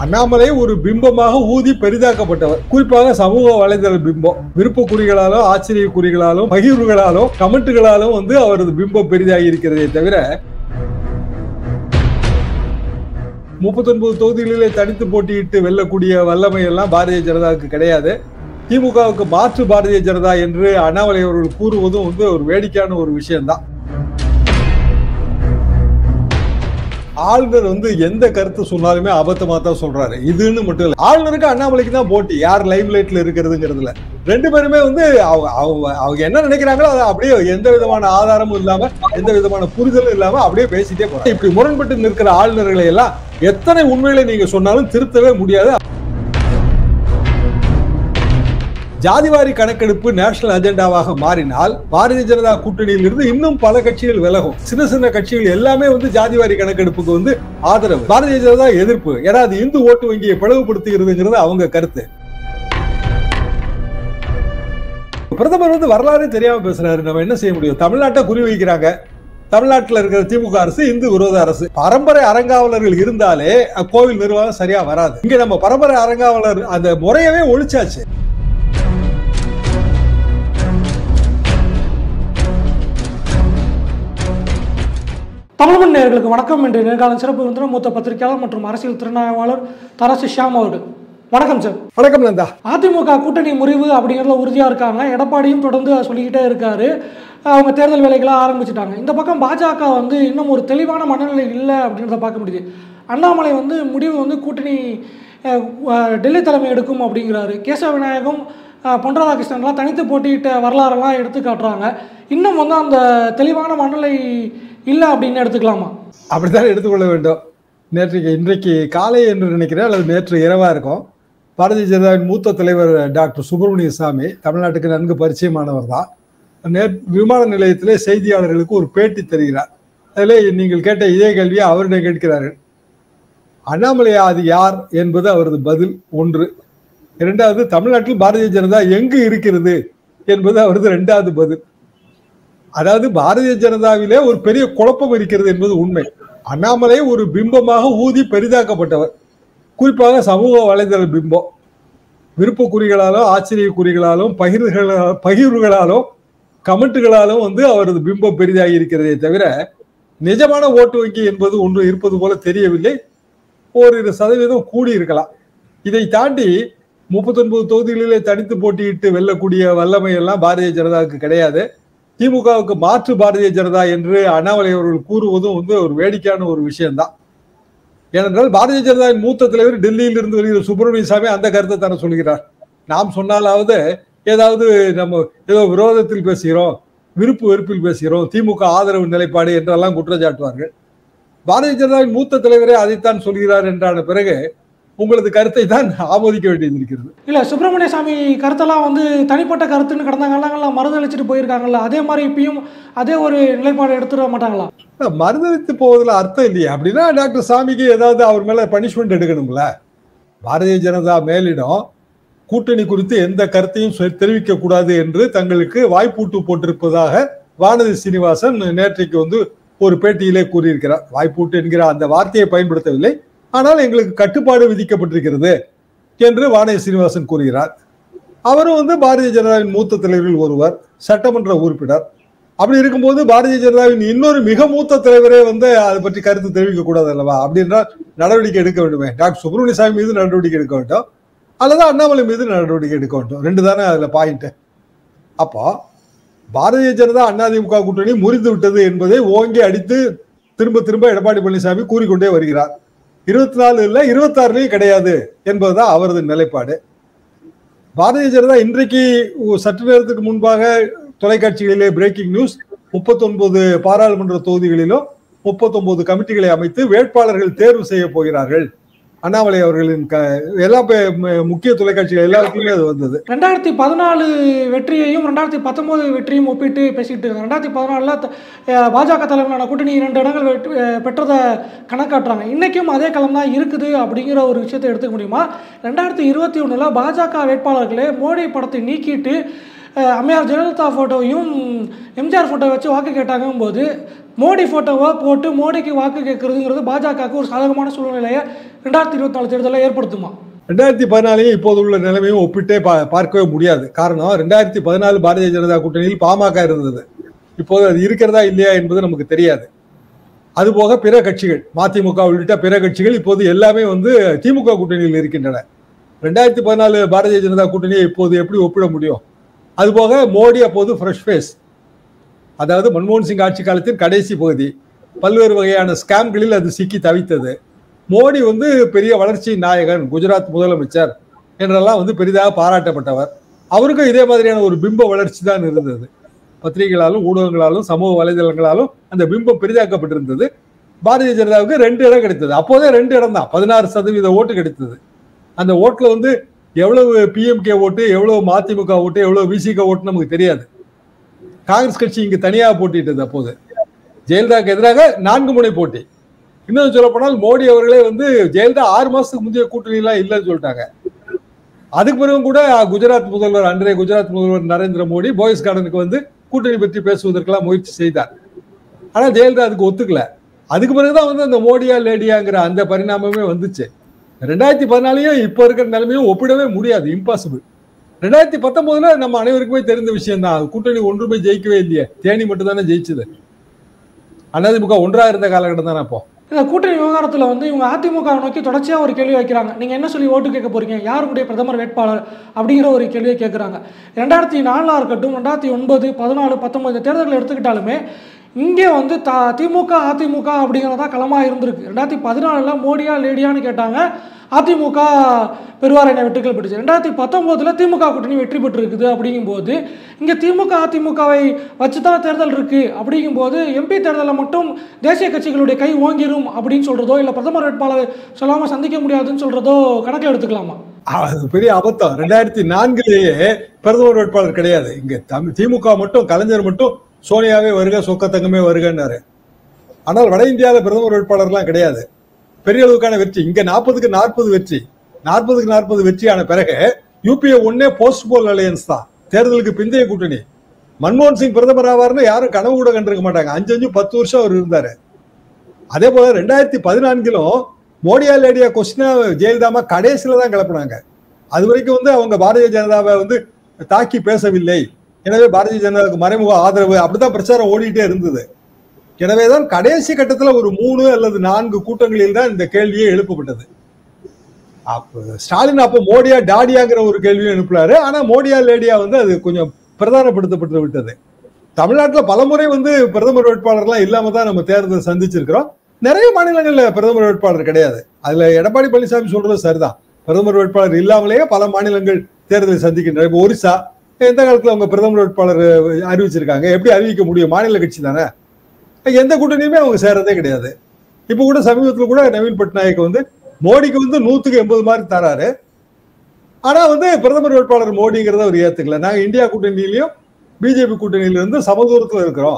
அண்ணாமலை ஒரு பிம்பமாக ஊதி பெரிதாக்கப்பட்டவர் குறிப்பாக சமூக வலைதள பிம்பம் விருப்ப குறிகளாலும் ஆச்சரிய குறிகளாலும் பகிர்வுகளாலும் கமெண்ட்டுகளாலும் வந்து அவரது பிம்பம் பெரிதாகி இருக்கிறதே தவிர முப்பத்தொன்பது தொகுதிகளிலே தனித்து போட்டியிட்டு வெல்லக்கூடிய வல்லமை எல்லாம் பாரதிய ஜனதாவுக்கு கிடையாது திமுகவுக்கு மாற்று பாரதிய ஜனதா என்று அண்ணாமலை அவர்கள் கூறுவதும் வந்து ஒரு வேடிக்கையான ஒரு விஷயம்தான் ஆளுநர் வந்து எந்த கருத்து சொன்னாலுமே அபத்தமா தான் சொல்றாரு இதுன்னு மட்டும் இல்ல ஆளுநருக்கு அண்ணாமலைக்கு தான் போட்டி யார் லைம் லைட்ல இருக்கிறதுங்கிறதுல ரெண்டு பேருமே வந்து அவங்க அவங்க- அவங்க என்ன நினைக்கிறாங்களோ அதை அப்படியே எந்த விதமான ஆதாரமும் இல்லாம எந்த விதமான புரிதலும் இல்லாம அப்படியே பேசிட்டே போறாங்க இப்படி முரண்பட்டு நிற்கிற ஆளுநர்களை எல்லாம் எத்தனை உண்மைகளை நீங்க சொன்னாலும் திருத்தவே முடியாது ஜாதிவாரி கணக்கெடுப்பு நேஷனல் அஜெண்டாவாக மாறினால் பாரதிய ஜனதா கூட்டணியில் இருந்து இன்னும் பல கட்சிகள் விலகும் சின்ன சின்ன கட்சிகள் எல்லாமே வந்து ஜாதிவாரி கணக்கெடுப்புக்கு வந்து ஆதரவு பாரதிய ஜனதா எதிர்ப்பு ஏன்னா அது இந்து ஓட்டு வங்கியை பிளவுபடுத்துகிறதுங்கிறது அவங்க கருத்து பிரதமர் வந்து வரலாறு தெரியாம பேசுறாரு நம்ம என்ன செய்ய முடியும் தமிழ்நாட்டை குறி வைக்கிறாங்க தமிழ்நாட்டில் இருக்கிற திமுக அரசு இந்து விரோத அரசு பரம்பரை அறங்காவலர்கள் இருந்தாலே கோவில் நிர்வாகம் சரியா வராது இங்க நம்ம பரம்பரை அறங்காவலர் அந்த முறையவே ஒழிச்சாச்சு தமிழ்மண் நேயர்களுக்கு வணக்கம் என்று நேர்காலம் சிறப்பு விருந்தினர் மூத்த பத்திரிகையாளர் மற்றும் அரசியல் திறனாய்வாளர் தரசு ஷியாம் அவர்கள் வணக்கம் சார் வணக்கம் நந்தா அதிமுக கூட்டணி முறிவு அப்படிங்கிறதுல உறுதியாக இருக்காங்க எடப்பாடியும் தொடர்ந்து அதை சொல்லிக்கிட்டே இருக்காரு அவங்க தேர்தல் வேலைகளை ஆரம்பிச்சிட்டாங்க இந்த பக்கம் பாஜக வந்து இன்னும் ஒரு தெளிவான மனநிலை இல்லை அப்படின்றத பார்க்க முடியுது அண்ணாமலை வந்து முடிவு வந்து கூட்டணி அஹ், அஹ், டெல்லி தலைமை எடுக்கும் அப்படிங்கிறாரு கேசவ விநாயகம் அஹ், பொன் ராதாகிருஷ்ணன்லாம் தனித்து போட்டியிட்ட வரலாறெல்லாம் எடுத்து காட்டுறாங்க இன்னும் வந்து அந்த தெளிவான மனநிலை இல்லை அப்படின்னு எடுத்துக்கலாமா அப்படித்தான் எடுத்துக்கொள்ள வேண்டும் நேற்றைக்கு இன்றைக்கு காலை என்று நினைக்கிறேன் அல்லது நேற்று இரவா இருக்கும் பாரதிய ஜனதாவின் மூத்த தலைவர் டாக்டர் சுப்பிரமணிய சாமி தமிழ்நாட்டுக்கு நன்கு பரிச்சயமானவர் தான் நே விமான நிலையத்திலே செய்தியாளர்களுக்கு ஒரு பேட்டி தருகிறார் அதில் நீங்கள் கேட்ட இதே கேள்வியை அவரிடம் கேட்கிறார்கள் அண்ணாமலை அது யார் என்பது அவரது பதில் ஒன்று இரண்டாவது தமிழ்நாட்டில் பாரதிய ஜனதா எங்கு இருக்கிறது என்பது அவரது இரண்டாவது பதில் அதாவது பாரதிய ஜனதாவிலே ஒரு பெரிய குழப்பம் இருக்கிறது என்பது உண்மை அண்ணாமலை ஒரு பிம்பமாக ஊதி பெரிதாக்கப்பட்டவர் குறிப்பாக சமூக வலைதள பிம்பம் விருப்ப குறிகளாலும் ஆச்சரிய குறிகளாலும் பகிர்வுகளா பகிர்வுகளாலும் கமெண்ட்டுகளாலும் வந்து அவரது பிம்பம் பெரிதாகி இருக்கிறதே தவிர நிஜமான ஓட்டு வங்கி என்பது ஒன்று இருப்பது போல தெரியவில்லை ஓரிரு சதவீதம் கூடி இருக்கலாம் இதை தாண்டி முப்பத்தொன்பது தொகுதிகளிலே தனித்து போட்டியிட்டு வெல்லக்கூடிய வல்லமை எல்லாம் பாரதிய ஜனதாவுக்கு கிடையாது திமுகவுக்கு மாற்று பாரதிய ஜனதா என்று அண்ணாமலை அவர்கள் கூறுவதும் வந்து ஒரு வேடிக்கையான ஒரு விஷயம்தான் ஏனென்றால் பாரதிய ஜனதாவின் மூத்த தலைவர் டெல்லியில் இருந்து வருகிற சுப்பிரமணிய சாமி அந்த கருத்தை தானே சொல்கிறார் நாம் சொன்னாலாவது ஏதாவது நம்ம ஏதோ விரோதத்தில் பேசுகிறோம் விருப்பு வெறுப்பில் பேசுகிறோம் திமுக ஆதரவு நிலைப்பாடு என்றெல்லாம் குற்றச்சாட்டுவார்கள் பாரதிய ஜனதாவின் மூத்த தலைவரே அதைத்தான் சொல்கிறார் என்றான பிறகு உங்களது கருத்தை தான் ஆமோதிக்க வேண்டியது இருக்கிறது இல்லை சுப்பிரமணிய சாமி கருத்தெல்லாம் வந்து தனிப்பட்ட கருத்துன்னு கடந்த காலங்களில் மறுதளிச்சுட்டு போயிருக்காங்கல்ல அதே மாதிரி இப்பயும் அதே ஒரு நிலைப்பாடு எடுத்துட மாட்டாங்களா மறுதளித்து போவதில் அர்த்தம் இல்லையே அப்படின்னா டாக்டர் சாமிக்கு ஏதாவது அவர் மேல பனிஷ்மெண்ட் எடுக்கணும்ல பாரதிய ஜனதா மேலிடம் கூட்டணி குறித்து எந்த கருத்தையும் சொ- தெரிவிக்க கூடாது என்று தங்களுக்கு வாய்ப்பூட்டு போட்டிருப்பதாக வானதி சீனிவாசன் நேற்றைக்கு வந்து ஒரு பேட்டியிலே கூறியிருக்கிறார் வாய்ப்பூட்டு என்கிற அந்த வார்த்தையை பயன்படுத்தவில்லை ஆனால் எங்களுக்கு கட்டுப்பாடு விதிக்கப்பட்டிருக்கிறது என்று வானதி சீனிவாசன் கூறுகிறார் அவரும் வந்து பாரதிய ஜனதாவின் மூத்த தலைவர்கள் ஒருவர் சட்டமன்ற உறுப்பினர் அப்படி இருக்கும்போது பாரதிய ஜனதாவின் இன்னொரு மிக மூத்த தலைவரே வந்து அதை பற்றி கருத்து தெரிவிக்க கூடாது அல்லவா அப்படின்றால் நடவடிக்கை எடுக்க வேண்டுமே டாக்டர் சுப்பிரமணிய சாமி மீது நடவடிக்கை எடுக்க வேண்டும் அல்லது அண்ணாமலை மீது நடவடிக்கை எடுக்க வேண்டும் ரெண்டு தானே அதுல பாயிண்ட் அப்போ பாரதிய ஜனதா அதிமுக கூட்டணி முறிந்து விட்டது என்பதை ஓங்கி அடித்து திரும்ப திரும்ப எடப்பாடி பழனிசாமி கூறிக்கொண்டே வருகிறார் இருபத்தி நாலு இல்ல இருபத்தாறுலயும் கிடையாது என்பதுதான் அவரது நிலைப்பாடு பாரதிய ஜனதா இன்றைக்கு ஒ- சற்று நேரத்துக்கு முன்பாக தொலைக்காட்சிகளிலே பிரேக்கிங் நியூஸ் முப்பத்தொன்பது பாராளுமன்ற தொகுதிகளிலும் முப்பத்தொன்பது கமிட்டிகளை அமைத்து வேட்பாளர்கள் தேர்வு செய்ய போகிறார்கள் அண்ணாமலை அவர்களின் க எல்லா பே- ம- முக்கிய தொலைக்காட்சிகள் எல்லாருக்குமே அது வந்தது ரெண்டாயிரத்தி பதினாலு வெற்றியையும் ரெண்டாயிரத்தி பத்தொம்போது வெற்றியும் ஒப்பிட்டு பேசிட்டு இருக்காங்க ரெண்டாயிரத்தி பதினாலில் பாஜக தலைமையிலான கூட்டணி இரண்டு இடங்கள் வெற்றி அஹ், பெற்றதை கணக்காட்டுறாங்க இன்றைக்கும் அதே களம் தான் இருக்குது அப்படிங்கிற ஒரு விஷயத்தை எடுத்துக்க முடியுமா ரெண்டாயிரத்தி இருபத்தி ஒன்றில் பாஜக வேட்பாளர்களே மோடி படத்தை நீக்கிட்டு அஹ், அம்மையார் ஜெயலலிதா ஃபோட்டோவையும் எம்ஜிஆர் ஃபோட்டோ வச்சு வாக்கு கேட்டாங்கும் போது மோடி ஃபோட்டோவை போட்டு மோடிக்கு வாக்கு கேட்குறதுங்கிறது பாஜகவுக்கு ஒரு சாதகமான சூழ்நிலையை ரெண்டாயிரத்தி இருபத்தி நாலு தேர்தலை ஏற்படுத்துமா ரெண்டாயிரத்தி பதினாலையும் இப்போது உள்ள நிலைமையும் ஒப்பிட்டே பா- பார்க்கவே முடியாது காரணம் ரெண்டாயிரத்தி பதினாலு பாரதிய ஜனதா கூட்டணியில் பாமக இருந்தது இப்போது அது இருக்கிறதா இல்லையா என்பது நமக்கு தெரியாது அதுபோக பிற கட்சிகள் மதிமுக உள்ளிட்ட பிற கட்சிகள் இப்போது எல்லாமே வந்து திமுக கூட்டணியில் இருக்கின்றன ரெண்டாயிரத்தி பதினாலு பாரதிய ஜனதா கூட்டணியை இப்போது எப்படி ஒப்பிட முடியும் அதுபோக மோடி அப்போது ஃப்ரெஷ் ஃபேஸ் அதாவது மன்மோகன் சிங் ஆட்சி காலத்தின் கடைசி பகுதி பல்வேறு வகையான ஸ்கேம்களில் அது சிக்கி தவித்தது மோடி வந்து பெரிய வளர்ச்சி நாயகன் குஜராத் முதலமைச்சர் என்றெல்லாம் வந்து பெரிதாக பாராட்டப்பட்டவர் அவருக்கும் இதே மாதிரியான ஒரு பிம்ப வளர்ச்சி தான் இருந்தது பத்திரிகைகளாலும் ஊடகங்களாலும் சமூக வலைதளங்களாலும் அந்த பிம்பம் பெரிதாக்கப்பட்டிருந்தது பாரதிய ஜனதாவுக்கு ரெண்டு இடம் கிடைத்தது அப்போதே ரெண்டு இடம் தான் பதினாறு சதவீத ஓட்டு கிடைத்தது அந்த ஓட்டுல வந்து எவ்வளவு பிஎம்கே ஓட்டு எவ்வளவு மதிமுக ஓட்டு எவ்வளவு விசிக ஓட்டு நமக்கு தெரியாது காங்கிரஸ் கட்சி இங்கு தனியாக போட்டியிட்டது அப்போது ஜெயலலிதாவுக்கு எதிராக நான்கு முனை போட்டி இன்னும் சொல்ல போனால் மோடி அவர்களே வந்து ஜெயலலிதா ஆறு மாசத்துக்கு முந்தைய கூட்டணி எல்லாம் இல்லைன்னு சொல்லிட்டாங்க அதுக்கு பிறகு கூட குஜராத் முதல்வர் அன்றைய குஜராத் முதல்வர் நரேந்திர மோடி போயஸ் கார்டனுக்கு வந்து கூட்டணி பற்றி பேசுவதற்கெல்லாம் முயற்சி செய்தார் ஆனா ஜெயலலிதா அதுக்கு ஒத்துக்கல அதுக்கு பிறகுதான் வந்து அந்த மோடியா லேடியாங்கிற அந்த பரிணாமமே வந்துச்சு ரெண்டாயிரத்தி பதினாலையும் இப்போ இருக்கிற நிலைமையும் ஒப்பிடவே முடியாது இம்பாசிபிள் ரெண்டாயிரத்தி பத்தொன்பதுல நம்ம அனைவருக்குமே தெரிந்த விஷயம் தான் கூட்டணி ஒன்றுமே ஜெயிக்கவே இல்லையே தேனி மட்டும் தானே ஜெயிச்சது அதிமுக ஒன்றா இருந்த காலகட்டம் தானே அப்போ இந்த கூட்டணி விவகாரத்தில் வந்து இவங்க அதிமுக நோக்கி தொடர்ச்சியாக ஒரு கேள்வி வைக்கிறாங்க நீங்கள் என்ன சொல்லி ஓட்டு கேட்க போறீங்க யாருடைய பிரதமர் வேட்பாளர் அப்படிங்கிற ஒரு கேள்வியை கேட்குறாங்க ரெண்டாயிரத்தி நாலில் இருக்கட்டும் ரெண்டாயிரத்தி ஒன்பது பதினாலு பத்தொன்பது இந்த தேர்தல்களை எடுத்துக்கிட்டாலுமே இங்கே வந்து த திமுக அதிமுக அப்படிங்கிறதா களமாக இருந்திருக்கு ரெண்டாயிரத்தி பதினாலில் மோடியா லேடியான்னு கேட்டாங்க அதிமுக பெருவாரியான வெற்றிகள் பெற்றுச்சு ரெண்டாயிரத்தி பத்தொம்போதில் திமுக கூட்டணி வெற்றி பெற்றிருக்குது அப்படிங்கும்போது இங்கே திமுக அதிமுகவை வச்சு தான் தேர்தல் இருக்குது அப்படிங்கும்போது எம்பி தேர்தலில் மட்டும் தேசிய கட்சிகளுடைய கை ஓங்கிரும் அப்படின்னு சொல்கிறதோ இல்லை பிரதமர் வேட்பாளர் சொல்லாமல் சந்திக்க முடியாதுன்னு சொல்கிறதோ கணக்கில் எடுத்துக்கலாமா அது பெரிய அபத்தம் ரெண்டாயிரத்தி நான்குலேயே பிரதமர் வேட்பாளர் கிடையாது இங்க தமிழ் திமுக மட்டும் கலைஞர் மட்டும் சோனியாவே வருக சொக்கத்தங்கமே வருகன்னாரு ஆனால் வட இந்தியாவில் பிரதமர் வேட்பாளர்லாம் கிடையாது பெரிய அளவுக்கான வெற்றி இங்க நாற்பதுக்கு நாற்பது வெற்றி நாற்பதுக்கு நாற்பது வெற்றியான பிறகு யூபிஏ ஒன்னே போஸ்ட் போல் அலையன்ஸ் தான் தேர்தலுக்கு பிந்தைய கூட்டணி மன்மோகன் சிங் பிரதமர் ஆவார்னு யாரும் கனவு கூட கண்டிருக்க மாட்டாங்க அஞ்சு அஞ்சு பத்து வருஷம் அவர் இருந்தாரு அதே போல ரெண்டாயிரத்தி பதினான்கிலும் மோடியா லேடியா கொஸ்டினா ஜெயலலிதாமா கடைசியில தான் கிளப்புனாங்க அது வரைக்கும் வந்து அவங்க பாரதிய ஜனதாவை வந்து தாக்கி பேசவில்லை எனவே பாரதிய ஜனதாவுக்கு மறைமுக ஆதரவு அப்படிதான் பிரச்சாரம் ஓடிட்டே இருந்தது எனவேதான் கடைசி கட்டத்துல ஒரு மூணு அல்லது நான்கு கூட்டங்களில் தான் இந்த கேள்வியே எழுப்பப்பட்டது அப்ப ஸ்டாலின் அப்போ மோடியா டாடியாங்கிற ஒரு கேள்வியும் எழுப்பினாரு ஆனா மோடியா லேடியா வந்து அது கொஞ்சம் பிரதானப்படுத்தப்பட்டு விட்டது தமிழ்நாட்டுல பலமுறை வந்து பிரதமர் வேட்பாளர்லாம் இல்லாம தான் நம்ம தேர்தல் சந்திச்சிருக்கிறோம் நிறைய மாநிலங்கள்ல பிரதமர் வேட்பாளர் கிடையாது அதுல எடப்பாடி பழனிசாமி சொல்றது சரிதான் பிரதமர் வேட்பாளர் இல்லாமலேயே பல மாநிலங்கள் தேர்தலை சந்திக்கின்றன இப்போ ஒரிசா எந்த காலத்துல அவங்க பிரதமர் வேட்பாளர் அறிவிச்சிருக்காங்க எப்படி அறிவிக்க முடியும் மாநில கட்சி தானே எந்த கூட்டணியுமே அவங்க சேரதே கிடையாது இப்போ கூட சமீபத்தில் கூட நவீன் பட்நாயக் வந்து மோடிக்கு வந்து நூத்துக்கு எண்பது மார்க் தராரு ஆனா வந்து பிரதமர் வேட்பாளர் மோடிங்கிறத அவர் ஏத்துக்கல நாங்க இந்தியா கூட்டணியிலையும் பிஜேபி கூட்டணியில இருந்து சமதூரத்துல இருக்கிறோம்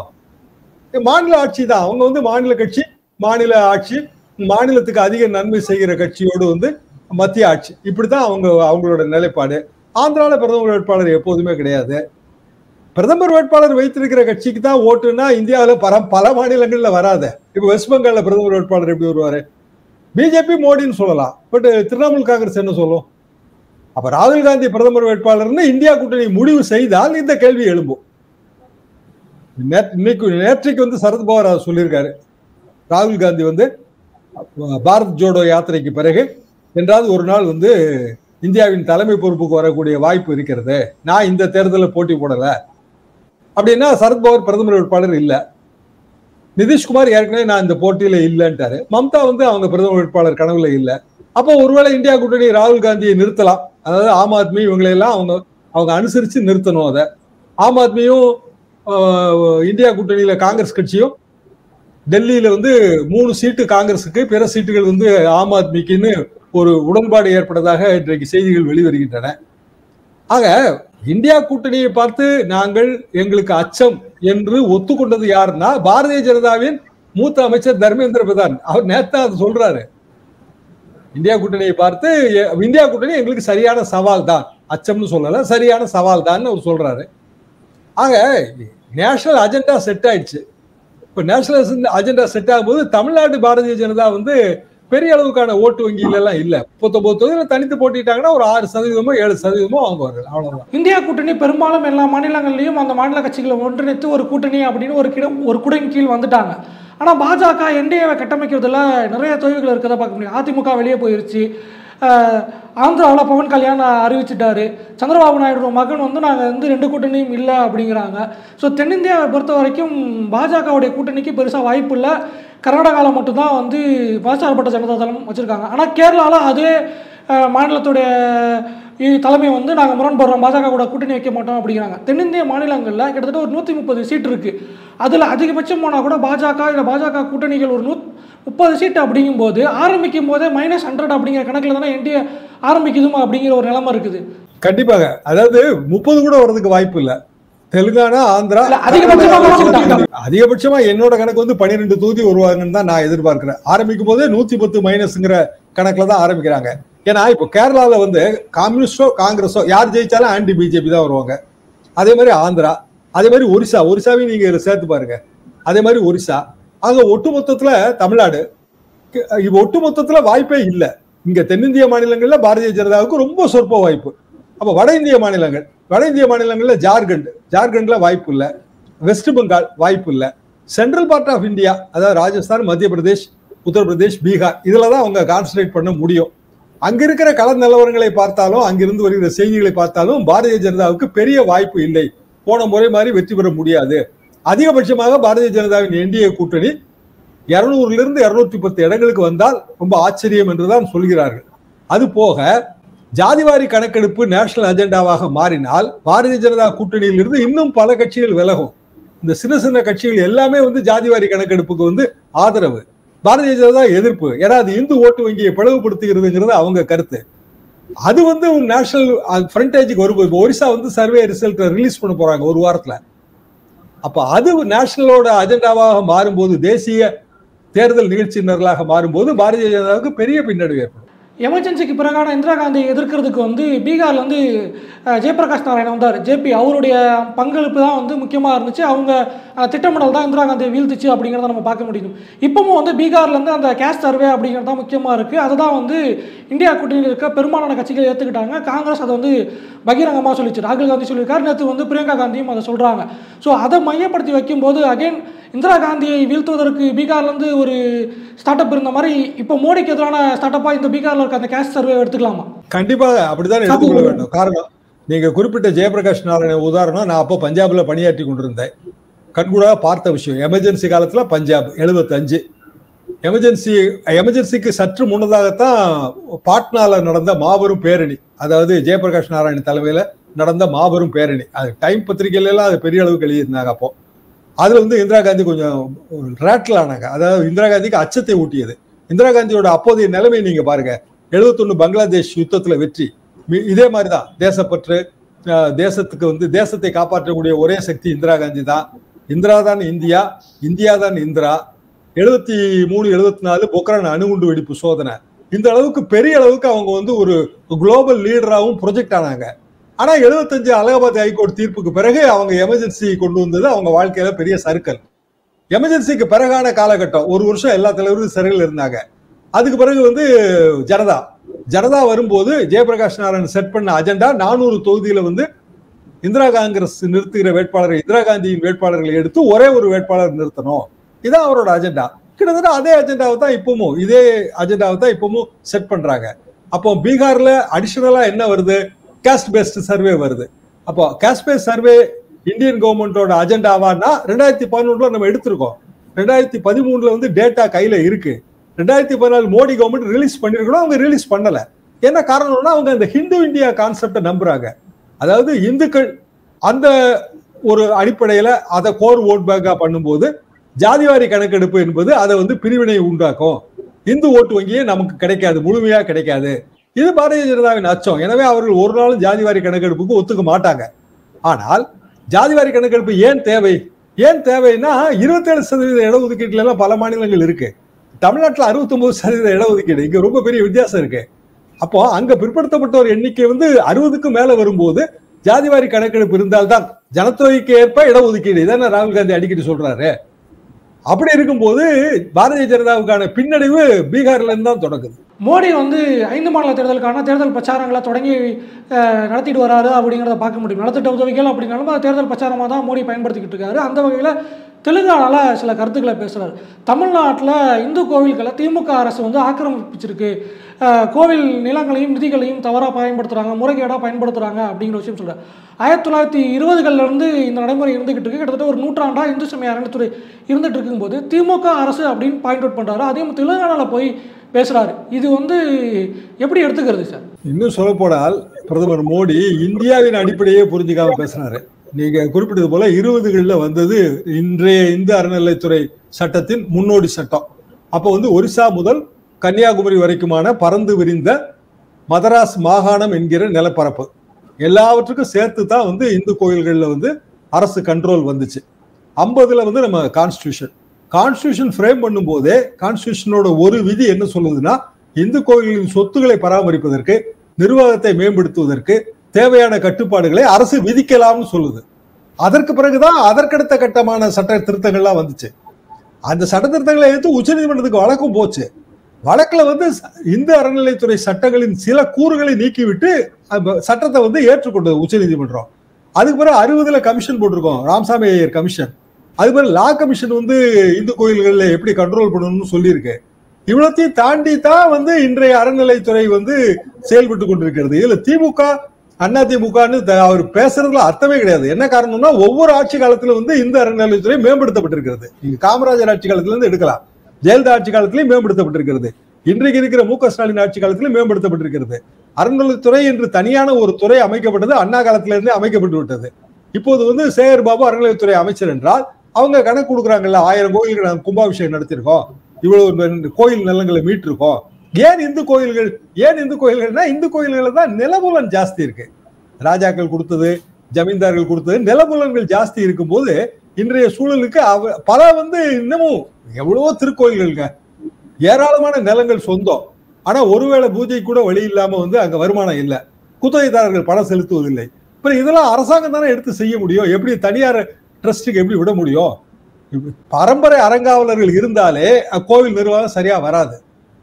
மாநில ஆட்சி தான் அவங்க வந்து மாநில கட்சி மாநில ஆட்சி மாநிலத்துக்கு அதிக நன்மை செய்கிற கட்சியோடு வந்து மத்திய ஆட்சி இப்படித்தான் அவங்க அவங்களோட நிலைப்பாடு ஆந்திரால பிரதமர் வேட்பாளர் எப்போதுமே கிடையாது பிரதமர் வேட்பாளர் வைத்திருக்கிற கட்சிக்கு தான் ஓட்டுன்னா இந்தியாவில் பல பல மாநிலங்கள்ல வராத இப்ப வெஸ்ட் பெங்கால்ல பிரதமர் வேட்பாளர் எப்படி வருவாரு பிஜேபி மோடின்னு சொல்லலாம் பட் திரிணாமுல் காங்கிரஸ் என்ன சொல்லும் அப்ப ராகுல் காந்தி பிரதமர் வேட்பாளர்னு இந்தியா கூட்டணி முடிவு செய்தால் இந்த கேள்வி எழும்பும் இன்னைக்கு நேற்றைக்கு வந்து சரத்பவார் அவர் சொல்லியிருக்காரு ராகுல் காந்தி வந்து பாரத் ஜோடோ யாத்திரைக்கு பிறகு என்றாவது ஒரு நாள் வந்து இந்தியாவின் தலைமை பொறுப்புக்கு வரக்கூடிய வாய்ப்பு இருக்கிறது நான் இந்த தேர்தலில் போட்டி போடல அப்படின்னா சரத்பவார் பிரதமர் வேட்பாளர் இல்லை நிதிஷ்குமார் ஏற்கனவே நான் இந்த போட்டியில இல்லைன்ட்டாரு மம்தா வந்து அவங்க பிரதமர் வேட்பாளர் கனவுல இல்லை அப்போ ஒருவேளை இந்தியா கூட்டணி ராகுல் காந்தியை நிறுத்தலாம் அதாவது ஆம் ஆத்மி இவங்களையெல்லாம் அவங்க அவங்க அனுசரிச்சு நிறுத்தணும் அதை ஆம் ஆத்மியும் இந்தியா கூட்டணியில காங்கிரஸ் கட்சியும் டெல்லியில வந்து மூணு சீட்டு காங்கிரஸுக்கு பிற சீட்டுகள் வந்து ஆம் ஆத்மிக்குன்னு ஒரு உடன்பாடு ஏற்பட்டதாக இன்றைக்கு செய்திகள் வெளிவருகின்றன ஆக இந்தியா கூட்டணியை பார்த்து நாங்கள் எங்களுக்கு அச்சம் என்று ஒத்துக்கொண்டது யாருன்னா பாரதிய ஜனதாவின் மூத்த அமைச்சர் தர்மேந்திர பிரதான் அவர் நேத்தா அதை சொல்றாரு இந்தியா கூட்டணியை பார்த்து இந்தியா கூட்டணி எங்களுக்கு சரியான சவால் தான் அச்சம்னு சொல்லல சரியான சவால் தான் அவர் சொல்றாரு ஆக நேஷனல் அஜெண்டா செட் ஆயிடுச்சு இப்போ நேஷனல் அஜெண்டா செட் ஆகும்போது தமிழ்நாடு பாரதிய ஜனதா வந்து பெரிய அளவுக்கான ஓட்டு வங்கியில எல்லாம் இல்ல முப்பத்தொன்பது தொகுதியில தனித்து போட்டிட்டாங்கன்னா ஒரு ஆறு சதவீதமோ ஏழு சதவீதமோ வாங்குவார்கள் அவ்வளவுதான் இந்தியா கூட்டணி பெரும்பாலும் எல்லா மாநிலங்கள்லையும் அந்த மாநில கட்சிகளை ஒன்றிணைத்து ஒரு கூட்டணி அப்படின்னு ஒரு கிட ஒரு குடையின் கீழ் வந்துட்டாங்க ஆனால் பாஜக என்டிஏவை கட்டமைக்கிறதுல நிறைய தொய்வுகள் இருக்கிறத பார்க்க முடியும் அதிமுக வெளியே போயிருச்சு ஆஹ் ஆந்திராவில் பவன் கல்யாண் அறிவிச்சிட்டாரு சந்திரபாபு நாயுடு மகன் வந்து நாங்கள் வந்து ரெண்டு கூட்டணியும் இல்லை அப்படிங்கிறாங்க ஸோ தென்னிந்தியாவை பொறுத்த வரைக்கும் பாஜகவுடைய கூட்டணிக்கு பெருசாக வாய்ப்பு இல்லை கர்நாடகாவில் மட்டும்தான் வந்து மதசார்பற்ற ஜனதா தளம் வச்சுருக்காங்க ஆனால் கேரளாவில் அதே அஹ், மாநிலத்துடைய இ- தலைமை வந்து நாங்கள் முரண்படுறோம் பாஜக கூட கூட்டணி வைக்க மாட்டோம் அப்படிங்கிறாங்க தென்னிந்திய மாநிலங்களில் கிட்டத்தட்ட ஒரு நூற்றி முப்பது சீட் இருக்குது அதில் அதிகபட்சம் போனால் கூட பாஜக இல்லை பாஜக கூட்டணிகள் ஒரு நூ முப்பது சீட் அப்படிங்கும்போது ஆரம்பிக்கும் போதே மைனஸ் ஹண்ட்ரட் அப்படிங்கிற கணக்கில் தானே என்டிஏ ஆரம்பிக்குதுமா அப்படிங்கிற ஒரு நிலைமை இருக்குது கண்டிப்பாக அதாவது முப்பது கூட வர்றதுக்கு வாய்ப்பு இல்ல தெலுங்கானா ஆந்திரா இல்ல, அதிகபட்சமா வச்சுக்கிட்டாங்க. அதிகபட்சமா என்னோட கணக்கு வந்து பன்னிரெண்டு தொகுதி வருவாங்கன்னு தான் நான் எதிர்பார்க்கிறேன் ஆரம்பிக்கும் போதே நூத்தி பத்து மைனஸ்ங்கிற கணக்குல தான் ஆரம்பிக்கிறாங்க ஏன்னா இப்போ கேரளால வந்து கம்யூனிஸ்டோ காங்கிரஸோ யார் ஜெயிச்சாலும் ஆன்டி பிஜேபி தான் வருவாங்க அதே மாதிரி ஆந்திரா அதே மாதிரி ஒரிசா ஒரிசாவையும் நீங்க இதுல சேர்த்து பாருங்க அதே மாதிரி ஒரிசா அங்க ஒட்டுமொத்தத்துல தமிழ்நாடு க- இப்ப ஒட்டுமொத்தத்துல வாய்ப்பே இல்லை இங்க தென்னிந்திய மாநிலங்கள்ல பாரதிய ஜனதாவுக்கு ரொம்ப சொற்ப வாய்ப்பு அப்ப வட இந்திய மாநிலங்கள் வட இந்திய மாநிலங்கள்ல ஜார்க்கண்ட் ஜார்க்கண்ட்ல வாய்ப்பு இல்லை வெஸ்ட் பெங்கால் வாய்ப்பு இல்லை சென்ட்ரல் பார்ட் ஆஃப் இந்தியா அதாவது ராஜஸ்தான் மத்திய பிரதேஷ் உத்தரப்பிரதேஷ் பீகார் இதுல தான் அவங்க கான்சன்ட்ரேட் பண்ண முடியும் அங்க இருக்கிற கள நிலவரங்களை பார்த்தாலும் அங்கிருந்து வருகிற செய்திகளை பார்த்தாலும் பாரதிய ஜனதாவுக்கு பெரிய வாய்ப்பு இல்லை போன முறை மாதிரி வெற்றி பெற முடியாது அதிகபட்சமாக பாரதிய ஜனதாவின் என்டிஏ கூட்டணி இருநூறுல இருந்து இருநூற்றி பத்து இடங்களுக்கு வந்தால் ரொம்ப ஆச்சரியம் என்றுதான் சொல்கிறார்கள் அது போக ஜாதிவாரி கணக்கெடுப்பு நேஷனல் அஜெண்டாவாக மாறினால் பாரதிய ஜனதா கூட்டணியில் இருந்து இன்னும் பல கட்சிகள் விலகும் இந்த சின்ன சின்ன கட்சிகள் எல்லாமே வந்து ஜாதிவாரி கணக்கெடுப்புக்கு வந்து ஆதரவு பாரதிய ஜனதா எதிர்ப்பு ஏன்னா அது இந்து ஓட்டு வங்கியை பிளவுபடுத்துகிறதுங்கிறது அவங்க கருத்து அது வந்து நேஷனல் ஃப்ரண்டேஜுக்கு வரும்போது இப்போ ஒரிசா வந்து சர்வே ரிசல்ட் ரிலீஸ் பண்ண போறாங்க ஒரு வாரத்துல அப்ப அது நேஷனலோட அஜெண்டாவாக மாறும்போது தேசிய தேர்தல் நிகழ்ச்சியினர்களாக மாறும்போது பாரதிய ஜனதாவுக்கு பெரிய பின்னடைவு ஏற்படும் எமர்ஜென்சிக்கு பிறகான இந்திரா காந்தியை எதிர்க்கிறதுக்கு வந்து பீகார்ல வந்து அஹ், ஜெயபிரகாஷ் நாராயணன் வந்தார் ஜேபி அவருடைய பங்களிப்பு தான் வந்து முக்கியமாக இருந்துச்சு அவங்க அஹ், திட்டமிடல் தான் இந்திரா காந்தியை வீழ்த்துச்சு அப்படிங்கிறத நம்ம பார்க்க முடியும் இப்பவும் வந்து பீகார்ல இருந்து அந்த கேஸ்ட் சர்வே அப்படிங்கிறது தான் முக்கியமாக இருக்குது அதுதான் வந்து இந்தியா கூட்டணியில் இருக்க பெரும்பாலான கட்சிகள் ஏற்றுக்கிட்டாங்க காங்கிரஸ் அதை வந்து பகிரங்கமாக சொல்லிச்சு ராகுல் காந்தி சொல்லியிருக்காரு நேற்று வந்து பிரியங்கா காந்தியும் அதை சொல்கிறாங்க ஸோ அதை மையப்படுத்தி வைக்கும்போது அகைன் இந்திரா காந்தியை வீழ்த்துவதற்கு பீகார்லேருந்து ஒரு ஸ்டார்ட் அப் இருந்த மாதிரி இப்போ மோடிக்கு எதிரான ஸ்டார்ட் அப்பாக இந்த பீகாரில் இருக்க அந்த கேஸ்ட் சர்வே எடுத்துக்கலாமா கண்டிப்பாக அப்படித்தான் எடுத்துக்கொள்ள வேண்டும் காரணம் நீங்க குறிப்பிட்ட ஜெயபிரகாஷ் நாராயண உதாரணம் நான் அப்போ பஞ்சாப்ல பணியாற்றி கொண்டிருந்தேன் கண்கூடாக பார்த்த விஷயம் எமர்ஜென்சி காலத்துல பஞ்சாப் எழுபத்தஞ்சு எமர்ஜென்சி எமர்ஜென்சிக்கு சற்று முன்னதாகத்தான் பாட்னால நடந்த மாபெரும் பேரணி அதாவது ஜெயபிரகாஷ் நாராயண் தலைமையில நடந்த மாபெரும் பேரணி அது டைம் பத்திரிகையில எல்லாம் அது பெரிய அளவுக்கு எழுதியிருந்தாங்க அப்போ அதுல வந்து இந்திரா காந்தி கொஞ்சம் ரேட்டில் ஆனாங்க அதாவது இந்திரா காந்திக்கு அச்சத்தை ஊட்டியது இந்திரா காந்தியோட அப்போதைய நிலைமை நீங்க பாருங்க எழுபத்தொன்னு பங்களாதேஷ் யுத்தத்துல வெற்றி மி- இதே மாதிரிதான் தேசப்பற்று அஹ், தேசத்துக்கு வந்து தேசத்தை காப்பாற்றக்கூடிய ஒரே சக்தி இந்திரா காந்தி தான் இந்திரா தான் இந்தியா இந்தியா தான் இந்திரா எழுபத்தி மூணு எழுபத்தி நாலு பொக்ரான் அணுகுண்டு வெடிப்பு சோதனை இந்த அளவுக்கு பெரிய அளவுக்கு அவங்க வந்து ஒரு குளோபல் லீடராகவும் ப்ரொஜெக்ட் ஆனாங்க ஆனா எழுபத்தஞ்சு அலகாபாத் ஹைகோர்ட் தீர்ப்புக்கு பிறகு அவங்க எமர்ஜென்சி கொண்டு வந்தது அவங்க வாழ்க்கையில பெரிய சர்க்கிள் எமர்ஜென்சிக்கு பிறகான காலகட்டம் ஒரு வருஷம் எல்லா தலைவரும் சிறையில் இருந்தாங்க அதுக்கு பிறகு வந்து ஜனதா ஜனதா வரும்போது ஜெயபிரகாஷ் நாராயண் செட் பண்ண அஜெண்டா நானூறு தொகுதியில வந்து இந்திரா காங்கிரஸ் நிறுத்துகிற வேட்பாளரை இந்திரா காந்தியின் வேட்பாளர்களை எடுத்து ஒரே ஒரு வேட்பாளர் நிறுத்தணும் இதான் அவரோட அஜெண்டா கிட்டத்தட்ட அதே அஜெண்டாவை தான் இப்பவும் இதே அஜெண்டாவை தான் இப்பவும் செட் பண்றாங்க அப்போ பீகார்ல அடிஷனலா என்ன வருது காஸ்ட் பேஸ்ட் சர்வே வருது அப்போ காஸ்ட் பேஸ்ட் சர்வே இந்தியன் கவர்மெண்டோட அஜெண்டாவானா ரெண்டாயிரத்தி பதினொன்றுல நம்ம எடுத்திருக்கோம் ரெண்டாயிரத்தி பதிமூணுல வந்து டேட்டா கையில இருக்கு ரெண்டாயிரத்தி பதினாலு மோடி கவர்மெண்ட் ரிலீஸ் பண்ணிருக்கணும் அவங்க ரிலீஸ் பண்ணல என்ன காரணம்னா அவங்க அந்த ஹிந்து இந்தியா கான்செப்டை நம்புறாங்க அதாவது இந்துக்கள் அந்த ஒரு அடிப்படையில அதை கோர் ஓட் பேங்கா பண்ணும்போது ஜாதிவாரி கணக்கெடுப்பு என்பது அதை வந்து பிரிவினை உண்டாக்கும் இந்து ஓட்டு வங்கியே நமக்கு கிடைக்காது முழுமையா கிடைக்காது இது பாரதிய ஜனதாவின் அச்சம் எனவே அவர்கள் ஒரு நாளும் ஜாதிவாரி கணக்கெடுப்புக்கு ஒத்துக்க மாட்டாங்க ஆனால் ஜாதிவாரி கணக்கெடுப்பு ஏன் தேவை ஏன் தேவைன்னா இருபத்தேழு சதவீத இடஒதுக்கீட்டுல எல்லாம் பல மாநிலங்கள் இருக்கு தமிழ்நாட்டில் அறுபத்தொன்பது சதவீத இடஒதுக்கீடு இங்க ரொம்ப பெரிய வித்தியாசம் இருக்கு அப்போ அங்க பிற்படுத்தப்பட்டோர் எண்ணிக்கை வந்து அறுபதுக்கும் மேல வரும்போது ஜாதிவாரி கணக்கெடுப்பு இருந்தால்தான் ஜனத்தொகைக்கு ஏற்ப இடஒதுக்கீடு இதான ராகுல் காந்தி அடிக்கடி சொல்றாரு அப்படி இருக்கும்போது பாரதிய ஜனதாவுக்கான பின்னடைவு பீகார்ல இருந்து தான் தொடங்குது மோடி வந்து ஐந்து மாநில தேர்தலுக்கான தேர்தல் பிரச்சாரங்களை தொடங்கி அஹ், நடத்திட்டு வராரு அப்படிங்கிறத பார்க்க முடியும் நலத்திட்ட உதவிகள் அப்படின்னாலும் அது தேர்தல் பிரச்சாரமாக தான் மோடி பயன்படுத்திக்கிட்டு இருக்காரு அந்த வகையில் தெலுங்கானால சில கருத்துக்களை பேசுகிறார் தமிழ்நாட்டில் இந்து கோவில்களை திமுக அரசு வந்து ஆக்கிரமிச்சிருக்கு அஹ், கோவில் நிலங்களையும் நிதிகளையும் தவறாக பயன்படுத்துகிறாங்க முறைகேடாக பயன்படுத்துகிறாங்க அப்படிங்கிற விஷயம் சொல்கிறார் ஆயிரத்தி தொள்ளாயிரத்தி இருபதுகள்லேருந்து இந்த நடைமுறை இருந்துகிட்டு இருக்கு கிட்டத்தட்ட ஒரு நூற்றாண்டாக இந்து சமய அறநிலைத்துறை இருந்துட்டு இருக்கும்போது திமுக அரசு அப்படின்னு பாயிண்ட் அவுட் பண்ணுறாரு அதையும் தெலுங்கானாவில் போய் பேசுகிறாரு இது வந்து எப்படி எடுத்துக்கிறது சார் இன்னும் சொல்ல போனால் பிரதமர் மோடி இந்தியாவின் அடிப்படையே புரிஞ்சுக்காம பேசுறாரு நீங்க குறிப்பிட்டது போல இருபதுகளில் வந்தது இன்றைய இந்து அறநிலைத்துறை சட்டத்தின் முன்னோடி சட்டம் அப்போ வந்து ஒரிசா முதல் கன்னியாகுமரி வரைக்குமான பறந்து விரிந்த மதராஸ் மாகாணம் என்கிற நிலப்பரப்பு எல்லாவற்றுக்கும் சேர்த்து தான் வந்து இந்து கோயில்களில் வந்து அரசு கண்ட்ரோல் வந்துச்சு ஐம்பதுல வந்து நம்ம கான்ஸ்டியூஷன் கான்ஸ்டியூஷன் ஃப்ரேம் பண்ணும்போதே கான்ஸ்டியூஷனோட ஒரு விதி என்ன சொல்லுதுன்னா இந்து கோயில்களின் சொத்துக்களை பராமரிப்பதற்கு நிர்வாகத்தை மேம்படுத்துவதற்கு தேவையான கட்டுப்பாடுகளை அரசு விதிக்கலாம்னு சொல்லுது அதற்கு பிறகுதான் அதற்கடுத்த கட்டமான சட்ட திருத்தங்கள்லாம் வந்துச்சு அந்த சட்ட திருத்தங்களை எடுத்து உச்சநீதிமன்றத்துக்கு வழக்கும் போச்சு வழக்குல வந்து ச- இந்து அறநிலைத்துறை சட்டங்களின் சில கூறுகளை நீக்கிவிட்டு அந்த சட்டத்தை வந்து ஏற்றுக்கொண்டது உச்சநீதிமன்றம் அதுக்கு பிறகு அறுபதுல கமிஷன் போட்டிருக்கோம் ராமசாமி ஐயர் கமிஷன் அது பிறகு லா கமிஷன் வந்து இந்து கோயில்களில் எப்படி கண்ட்ரோல் பண்ணணும்னு சொல்லியிருக்கு இவ்வளத்தையும் தாண்டி தான் வந்து இன்றைய அறநிலைத்துறை வந்து செயல்பட்டு கொண்டிருக்கிறது இதுல திமுக அண்ணா திமுகன்னு த- அவர் பேசுறதுல அர்த்தமே கிடையாது என்ன காரணம்னா ஒவ்வொரு ஆட்சி காலத்துல வந்து இந்த அறநிலைத்துறை மேம்படுத்தப்பட்டிருக்கிறது நீங்க காமராஜர் ஆட்சி காலத்துல இருந்து எடுக்கலாம் ஜெயலலிதா ஆட்சி காலத்திலையும் மேம்படுத்தப்பட்டிருக்கிறது இன்றைக்கு இருக்கிற மு க ஸ்டாலின் ஆட்சி காலத்திலும் மேம்படுத்தப்பட்டிருக்கிறது அறநிலைத்துறை என்று தனியான ஒரு துறை அமைக்கப்பட்டது அண்ணா காலத்திலிருந்தே அமைக்கப்பட்டு விட்டது இப்போது வந்து சேகர் பாபு அறநிலையத்துறை அமைச்சர் என்றால் அவங்க கணக்கு கொடுக்குறாங்கல்ல ஆயிரம் கோயில்கள் நாங்க கும்பாபிஷேகம் நடத்திருக்கோம் இவ்வளவு ந- கோயில் நிலங்களை மீட்டிருக்கோம் ஏன் இந்து கோயில்கள் ஏன் இந்து கோயில்கள்னா இந்து கோயில்கள் தான் நிலபுலன் ஜாஸ்தி இருக்கு ராஜாக்கள் கொடுத்தது ஜமீன்தார்கள் கொடுத்தது நிலபுலன்கள் ஜாஸ்தி இருக்கும்போது இன்றைய சூழலுக்கு அவ பல வந்து இன்னமும் எவ்வளவோ திருக்கோயில்கள்ங்க ஏராளமான நிலங்கள் சொந்தம் ஆனா ஒருவேளை பூஜை கூட வழி இல்லாம வந்து அங்க வருமானம் இல்லை குத்தகைதாரர்கள் பணம் செலுத்துவதில்லை அப்புறம் இதெல்லாம் அரசாங்கம் தானே எடுத்து செய்ய முடியும் எப்படி தனியார் ட்ரஸ்ட்டுக்கு எப்படி விட முடியும் இப்ப பரம்பரை அறங்காவலர்கள் இருந்தாலே அக்கோவில் நிர்வாகம் சரியா வராது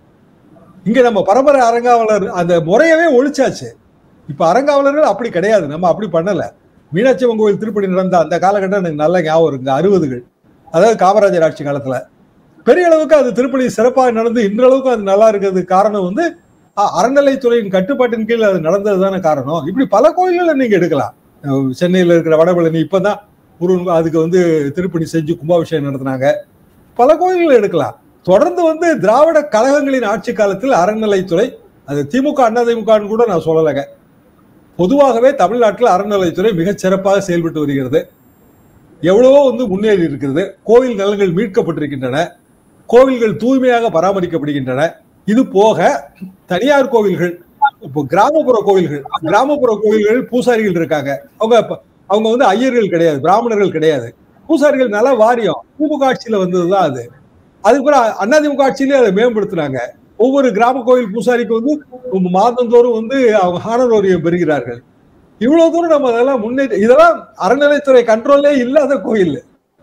இங்க நம்ம பரம்பரை அறங்காவலர் அந்த முறையவே ஒழிச்சாச்சு இப்ப அறங்காவலர்கள் அப்படி கிடையாது நம்ம அப்படி பண்ணல மீனாட்சி அம்மன் கோவில் திருப்பணி நடந்த அந்த காலகட்டம் எனக்கு நல்ல ஞாபகம் இருக்குங்க அறுபதுகள் அதாவது காமராஜர் ஆட்சி காலத்துல பெரிய அளவுக்கு அது திருப்பணி சிறப்பாக நடந்து இன்றளவுக்கு அது நல்லா இருக்கிறதுக்கு காரணம் வந்து அ- அறநிலைத்துறையின் கட்டுப்பாட்டின் கீழ் அது நடந்தது தானே காரணம் இப்படி பல கோயில்களை நீங்க எடுக்கலாம் அஹ் சென்னையில இருக்கிற வடபழனி இப்பதான் ஒரு அதுக்கு வந்து திருப்பணி செஞ்சு கும்பாபிஷேகம் நடத்தினாங்க பல கோயில்களை எடுக்கலாம் தொடர்ந்து வந்து திராவிட கழகங்களின் ஆட்சி காலத்தில் அறநிலைத்துறை அது திமுக அண்ணா திமுகன்னு கூட நான் சொல்லலைங்க பொதுவாகவே தமிழ்நாட்டில் அறநிலைத்துறை மிகச் சிறப்பாக செயல்பட்டு வருகிறது எவ்வளவோ வந்து முன்னேறி இருக்கிறது கோவில் நலன்கள் மீட்கப்பட்டிருக்கின்றன கோவில்கள் தூய்மையாக பராமரிக்கப்படுகின்றன இது போக தனியார் கோவில்கள் இப்போ கிராமப்புற கோவில்கள் கிராமப்புற கோவில்கள் பூசாரிகள் இருக்காங்க அவங்க ப- அவங்க வந்து ஐயர்கள் கிடையாது பிராமணர்கள் கிடையாது பூசாரிகள் நல வாரியம் திமுக ஆட்சியில வந்ததுதான் அது அதுக்கு பிறகு அதிமுக ஆட்சியிலே அதை மேம்படுத்தினாங்க ஒவ்வொரு கிராம கோவில் பூசாரிக்கு வந்து மாதந்தோறும் வந்து அவங்க ஹானரோரியம் பெறுகிறார்கள் இவ்வளவு தூரம் நம்ம அதெல்லாம் முன்னேற்ற இதெல்லாம் அறநிலைத்துறை கண்ட்ரோல்லே இல்லாத கோயில்